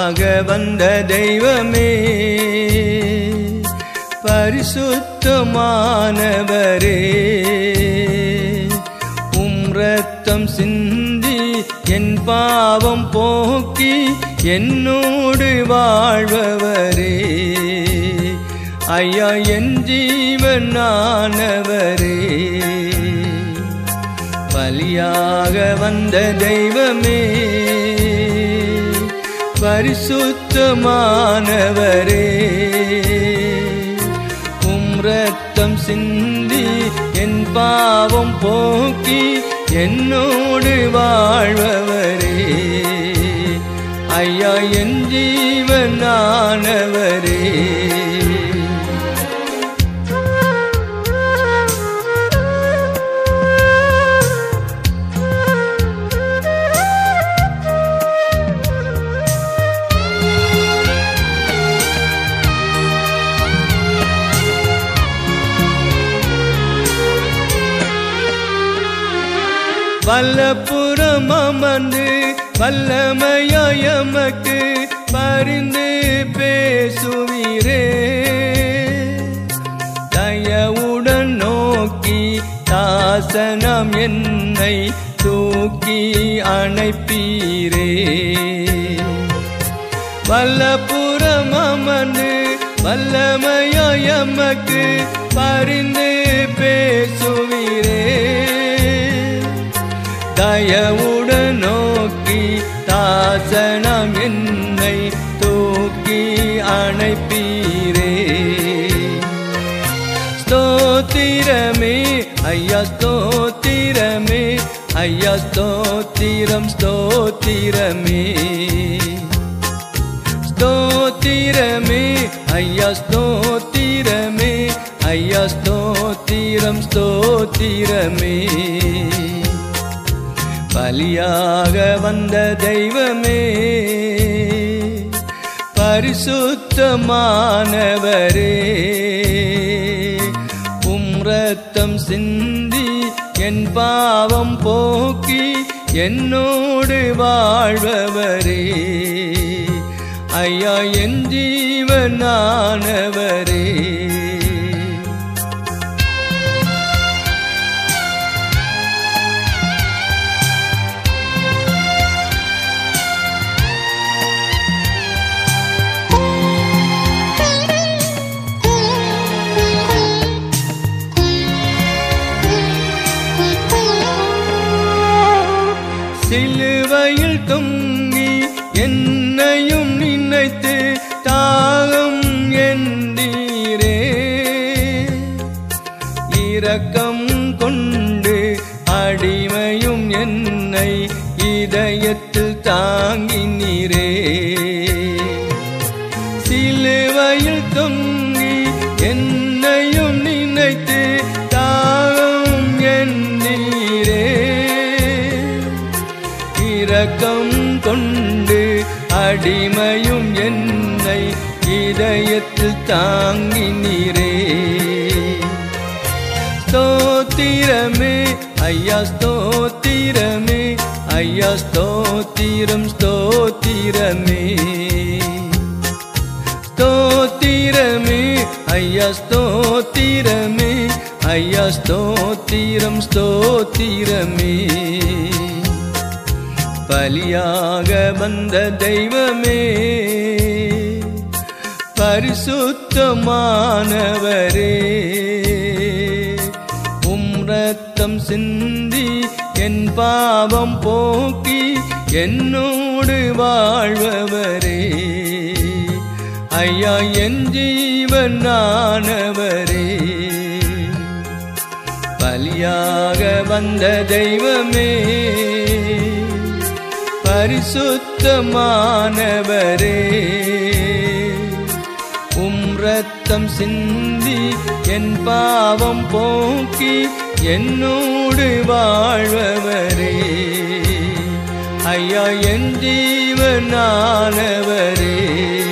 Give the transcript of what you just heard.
பலியாக வந்த தெய்வமே பரிசுத்தமானவரே உம் ரத்தம் சிந்தி என் பாவம் போக்கி என்னோடு வாழ்பவரே ஐயா என் ஜீவனானவரே பலியாக வந்த தெய்வமே பரிசுத்தமானவரே உம் ரத்தம் சிந்தி என் பாவம் போக்கி என்னோடு வாழ்பவரே ஐயா என் ஜீவனானவரே வல்லப்புறம் அமர்ந்து வல்லமையமக்கு பரிந்து பேசுவீரே தயவுடன் நோக்கி தாசனம் என்னை தூக்கி அணைப்பீரே வல்லப்புறம் அமர்ந்து வல்லமையமக்கு பரிந்து பேசுவீரே தயவுடன் நோக்கி தாசனம் என்னை தூக்கி அணைப்பீரே ஸ்தோத்திரமே ஐயா ஸ்தோத்திரமே ஐயா ஸ்தோத்திரம் ஸ்தோத்திரமே ஸ்தோத்திரமே ஐயா ஸ்தோத்திரமே ஐயா ஸ்தோத்திரம் ஸ்தோத்திரமே பலியாக வந்த தெய்வமே பரிசுத்தமானவரே உம் ரத்தம் சிந்தி என் பாவம் போக்கி என்னோடு வாழ்பவரே ஐயா என் ஜீவனானவரே சிலுவையில் தொங்கி என்னையும் நினைத்து தாகம் எந்தீரே இரக்கம் கொண்டு அடிமையும் என்னை இதயத்தில் தாங்கினீரே சிலுவையில் தொங்கி என்னையும் நினைத்து தாகம் எந்தீரே இரக்கம் கொண்டு அடிமையும் என்னை இதயத்தில் தாங்கினீரே ஸ்தோத்திரமே ஐயா ஸ்தோத்திரமே ஐயா ஸ்தோத்திரம் ஸ்தோத்திரமே ஸ்தோத்திரமே ஐயா ஸ்தோத்திரமே ஐயா ஸ்தோத்திரம் ஸ்தோத்திரமே பலியாக வந்த தெய்வமே பரிசுத்தமானவரே உம் ரத்தம் சிந்தி என் பாவம் போக்கி என்னோடு வாழ்பவரே ஐயா என் ஜீவனானவரே பலியாக வந்த தெய்வமே பரிசுத்தமானவரே உம் ரத்தம் சிந்தி என் பாவம் போக்கி என்னோடு வாழ்பவரே ஐயா என் ஜீவனானவரே